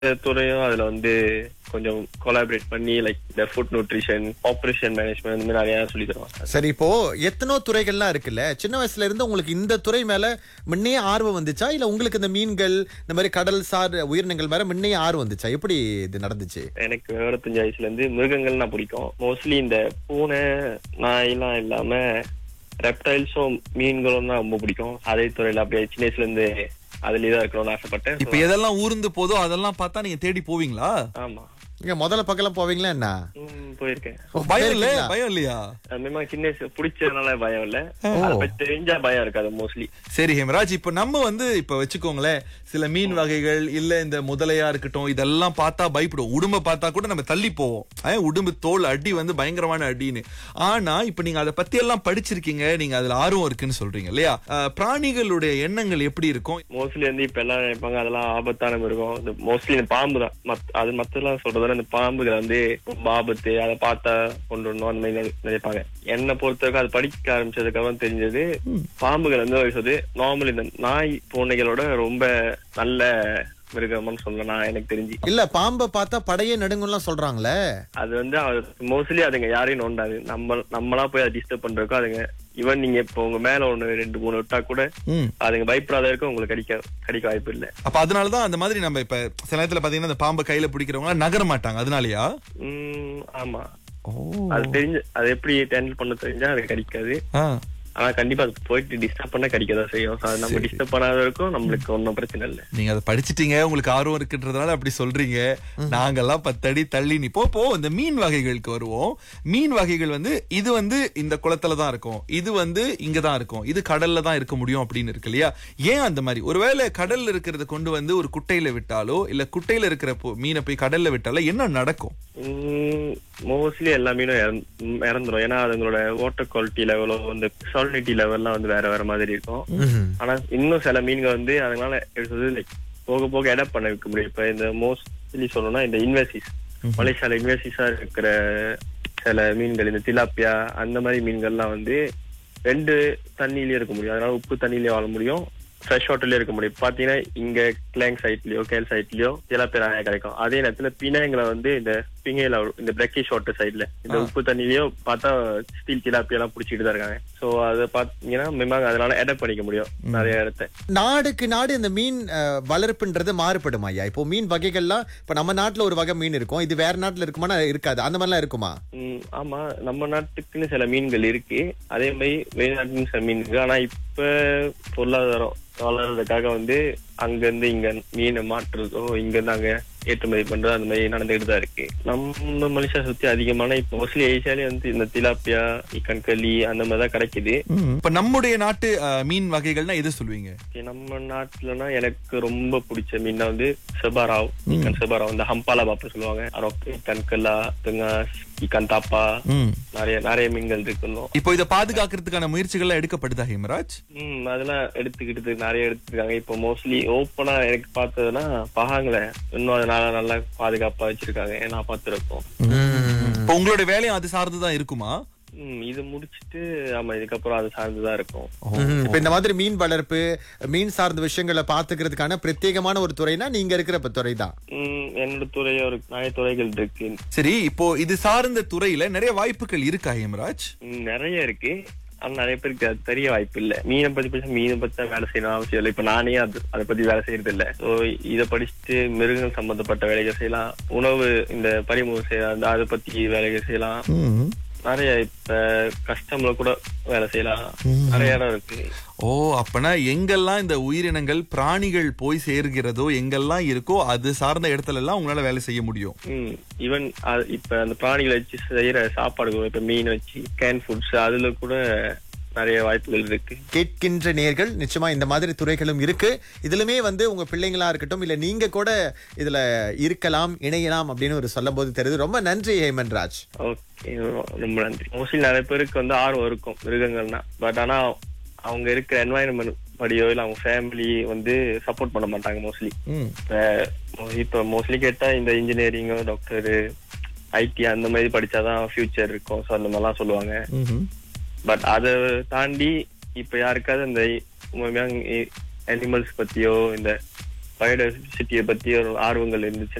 துறையும் அதுல வந்து கொஞ்சம் கொலாபரேட் பண்ணி லைக் இந்த ஃபுட் நியூட்ரிஷன் ஆப்ரேஷன் மேனேஜ்மெண்ட் இந்த மாதிரி நிறைய சொல்லி தருவாங்க சரி இப்போ எத்தனோ துறைகள்லாம் இருக்குல்ல சின்ன வயசுல இருந்து உங்களுக்கு இந்த துறை மேல முன்னே ஆர்வம் வந்துச்சா இல்ல உங்களுக்கு இந்த மீன்கள் இந்த மாதிரி கடல் சார் உயிரினங்கள் மேல முன்னே ஆர்வம் வந்துச்சா எப்படி இது நடந்துச்சு எனக்கு இருபத்தஞ்சு வயசுல இருந்து மிருகங்கள்னா பிடிக்கும் மோஸ்ட்லி இந்த பூனை நாயெல்லாம் இல்லாம ரெப்டைல்ஸும் மீன்களும் தான் ரொம்ப பிடிக்கும் அதே துறையில அப்படியே சின்ன வயசுல இருந்து அதுலயே தான் இருக்கணும்னு ஆசைப்பட்டேன் இப்ப எதெல்லாம் ஊர்ந்து போதோ அதெல்லாம் பார்த்தா நீங்க தேடி போவீங்களா ஆமா இங்க முதல்ல பக்கம் போவீங்களா என்ன ம், போயிருக்கேன் ஓ, பயம் இல்ல போயிருக்கீங்களா? பயம் இல்லையா அதுமாதிரி சின்ன வயசு பிடிச்சதுனால பயம் இல்ல அதை பத்தி தெரிஞ்சா பயம் இருக்காது மோஸ்ட்லி சரி ஹேமராஜ் இப்ப நம்ம வந்து இப்ப வச்சுக்கோங்களேன் சில மீன் வகைகள் இல்ல இந்த முதலையா இருக்கட்டும் இதெல்லாம் பார்த்தா பயப்படுவோம் உடும்ப பார்த்தா கூட நம்ம தள்ளி போவோம் அஹ், உடும்பு தோல் அடி வந்து பயங்கரமான அடின்னு ஆனா இப்ப நீங்க அதை பத்தி எல்லாம் படிச்சிருக்கீங்க நீங்க அதுல ஆர்வம் இருக்குன்னு சொல்றீங்க இல்லையா அஹ், பிராணிகளுடைய எண்ணங்கள் எப்படி இருக்கும் மோஸ்ட்லி வந்து இப்ப எல்லாம் நினைப்பாங்க அதெல்லாம் ஆபத்தான மிருகம் இந்த மோஸ்ட்லி இந்த பாம்பு தான் மத் அது மத்தெல்லாம் சொல்றதால இந்த பாம்புகள் வந்து ரொம்ப ஆபத்து அதை பார்த்தா கொண்டு வரணும் அந்த மாதிரி நினை- நினைப்பாங்க என்னை பொறுத்தவரைக்கும் அது படிக்க ஆரம்பிச்சதுக்கு அப்புறம் தெரிஞ்சது பாம்புகள் வந்து சொல்றது நார்மல் இந்த நாய் பூனைகளோட ரொம்ப நல்ல மிருகம்னு சொல்லலாம் நான் எனக்கு தெரிஞ்சு இல்ல பாம்பை பார்த்தா படையே நடுங்கலாம் சொல்றாங்களே அது வந்து மோஸ்ட்லி அதுங்க யாரையும் நோண்டாது நம்ம நம்மளா போய் அதை டிஸ்டர்ப் பண்றதுக்கும் அதுங்க ஈவன் நீங்க இப்போ உங்க மேல ஒண்ணு ரெண்டு மூணு விட்டா கூட ம். அதுங்க பயப்படாத இருக்கும் உங்களுக்கு கடிக்க கடிக்க வாய்ப்பு இல்ல அப்ப அதனாலதான் அந்த மாதிரி நம்ம இப்ப சில நேரத்துல பாத்தீங்கன்னா இந்த பாம்பை கையில பிடிக்கிறவங்க நகர மாட்டாங்க அதனாலயா உம் ஆமா ஓ அது தெரிஞ்சு அது எப்படி ஹேண்டில் பண்ண தெரிஞ்சா அது கடிக்காது ஆ. ஆனா கண்டிப்பா அது போயிட்டு டிஸ்டர்ப் பண்ண கடிக்கதான் செய்யும் So, அது நம்ம சரி. டிஸ்டர்ப் பண்ணாத வரைக்கும் நம்மளுக்கு ஒன்றும் பிரச்சனை இல்ல நீங்க அதை படிச்சிட்டீங்க உங்களுக்கு ஆர்வம் இருக்குன்றதுனால அப்படி சொல்றீங்க நாங்கெல்லாம் பத்தடி தள்ளி நிப்போம் இப்போ இந்த மீன் வகைகளுக்கு வருவோம் மீன் வகைகள் வந்து இது வந்து இந்த குளத்துல தான் இருக்கும் இது வந்து இங்க தான் இருக்கும் இது கடல்ல தான் இருக்க முடியும் அப்படின்னு இருக்கு இல்லையா ஏன் அந்த மாதிரி ஒருவேளை கடல்ல இருக்கிறத கொண்டு வந்து ஒரு குட்டையில விட்டாலோ இல்ல குட்டையில இருக்கிற பொ- மீனை போய் கடல்ல விட்டாலோ என்ன நடக்கும் மோஸ்ட்லி எல்லா மீனும் இறந்- உம் இறந்துரும் ஏன்னா அதுங்களோட வாட்டர் குவாலிட்டி லெவலோ இந்த சாலினிட்டி லெவல்லாம் வந்து வேற வேற மாதிரி இருக்கும் ம்ஹும். ஆனா இன்னும் சில மீன்கள் வந்து அதனால எப்படி சொல்றது லைக் போக போக எடப் பண்ண வைக்க முடியும் இப்ப இந்த மோஸ்ட்லி சொல்லணும்னா இந்த இன்வெசிஸ் மலேசியால இன்வெசிஸா இருக்கிற சில மீன்கள் இந்த திலாப்பியா அந்த மாதிரி மீன்கள்லாம் வந்து ரெண்டு தண்ணியிலயே இருக்க முடியும் அதனால உப்பு தண்ணியிலயே வாழ முடியும் ஃப்ரெஷ் வாட்டர்லயே இருக்க முடியும் பாத்தீங்கன்னா இங்க கிளாங் சைட்லயோ கேல் சைட்லயோ திலாப்பியா நிறைய கிடைக்கும் அதே நேரத்துல பிணைங்களை வந்து இந்த பிங்கையில இந்த பிரெக்கிஷ் வாட்டர் சைட்ல இந்த உப்பு தண்ணிலயோ பார்த்தா ஸ்டீல் திலாப்பியா எல்லாம் புடிச்சிட்டு தான் இருக்காங்க சோ அதை பாத்தீங்கன்னா மிமாங்க அதனால எடப் பண்ணிக்க முடியும் நிறைய இடத்த நாடுக்கு நாடு இந்த மீன் அஹ், வளர்ப்புன்றது மாறுபடும் ஐயா இப்போ மீன் வகைகள்லாம் இப்ப நம்ம நாட்டுல ஒரு வகை மீன் இருக்கும் இது வேற நாட்டுல இருக்குமானா இருக்காது அந்த மாதிரிலாம் இருக்குமா ம், ஆமா நம்ம நாட்டுக்குன்னு சில மீன்கள் இருக்கு அதே மாதிரி வெளிநாட்டுன்னு சில மீன் இருக்கு ஆனா இப்ப பொருளாதாரம் வளர்றதுக்காக வந்து அங்க இருந்து இங்க மீனை மாற்றுறதோ இங்க இருந்து அங்க ஏற்றுமதி பண்றது அந்த மாதிரி நடந்துகிட்டு தான் இருக்கு நம்ம மலேசியா சுத்தி அதிகமான இப்ப மோஸ்ட்லி ஏசியாலே வந்து இந்த திலாப்பியா கண்களி அந்த மாதிரி தான் கிடைக்குது இப்ப நம்முடைய நாட்டு அஹ், மீன் வகைகள்னா எது சொல்லுவீங்க Okay, நம்ம நாட்டுலனா எனக்கு ரொம்ப பிடிச்ச மீன் வந்து செபாராவ் இக்கன் செபாராவ் இந்த ஹம்பாலா பாப்பு சொல்லுவாங்க அரோக்கே கண்கல்லா துங்காஸ் இக்கன் தாப்பா ம். நிறைய நிறைய மீன்கள் இருக்கு இன்னும் இப்போ இதை பாதுகாக்கிறதுக்கான முயற்சிகள்லாம் எடுக்கப்படுதா ஹேமராஜ் ம் அதெல்லாம் எடுத்துக்கிட்டு நிறைய எடுத்துருக்காங்க இப்போ மோஸ்ட்லி ஓப்பனா எனக்கு பார்த்ததுன்னா பகாங்களை இன்னும் அதனால நல்லா பாதுகாப்பா வச்சிருக்காங்க நான் பார்த்துருக்கோம் இப்போ உங்களோட வேலையும் அது சார்ந்துதான் இருக்குமா ம் இது முடிச்சிட்டு ஆமா இதுக்கப்புறம் அது சார்ந்துதான் இருக்கும் ம்ஹும். இப்ப இந்த மாதிரி மீன் வளர்ப்பு மீன் சார்ந்த விஷயங்களை பாத்துக்கிறதுக்கான பிரத்யேகமான ஒரு துறைனா நீங்க இருக்கிற இப்ப துறை தான் ம் என்னோட துறையோ ஒரு நிறைய துறைகள் இருக்கு சரி இப்போ இது சார்ந்த துறையில நிறைய வாய்ப்புகள் இருக்கா ஹேமராஜ் ம், நிறைய இருக்கு ஆனா நிறைய பேருக்கு அது தெரிய வாய்ப்பு இல்ல மீனை பத்தி பேச மீனை பத்தி தான் வேலை செய்யணும் அவசியம் இல்லை இப்ப நானே அது அதை பத்தி வேலை செய்யறது இல்ல ஸோ இதை படிச்சுட்டு மிருகங்கள் சம்பந்தப்பட்ட வேலைகள் செய்யலாம் உணவு இந்த பறிமுகம் செய்யலாம் அந்த அதை பத்தி வேலைகள் செய்யலாம் நிறைய இப்ப கஸ்டம்ல கூட வேலை செய்யலாம் நிறைய இடம் இருக்கு ஓ அப்பனா எங்கெல்லாம் இந்த உயிரினங்கள் பிராணிகள் போய் சேர்கிறதோ எங்கெல்லாம் இருக்கோ அது சார்ந்த இடத்துல எல்லாம் உங்களால வேலை செய்ய முடியும் ம் ஈவன் இப்ப அந்த பிராணிகளை வச்சு செய்யற சாப்பாடு இப்ப மீன் வச்சு கேன் ஃபுட்ஸ் அதுல கூட நிறைய வாய்ப்புகள் இருக்கு கேட்கின்ற நேர்கள் நிச்சயமா இந்த மாதிரி துறைகளும் இருக்கு இதுலுமே வந்து உங்க பிள்ளைங்களா இருக்கட்டும் இல்ல நீங்க கூட இதுல இருக்கலாம் இணையலாம் அப்படின்னு ஒரு சொல்லும் போது தெரியுது ரொம்ப நன்றி ஹேமன் ராஜ் ஓகே ரொம்ப நன்றி மோஸ்ட்லி நிறைய பேருக்கு வந்து ஆர்வம் இருக்கும் மிருகங்கள்னா பட் ஆனா அவங்க இருக்கிற என்வாயன்மெண்ட் படியோ இல்ல அவங்க ஃபேமிலி வந்து சப்போர்ட் பண்ண மாட்டாங்க மோஸ்ட்லி இப்ப மோஸ்ட்லி கேட்டா இந்த இன்ஜினியரிங் டாக்டர் ஐடி அந்த மாதிரி படிச்சாதான் ஃபியூச்சர் இருக்கும் ஸோ அந்த மாதிரிலாம் சொல்லுவாங்க பட் அதை தாண்டி இப்ப யாருக்காவது இந்த அனிமல்ஸ் பத்தியோ இந்த பயோடைவர்சிட்டியை பத்தி ஒரு ஆர்வங்கள் இருந்துச்சு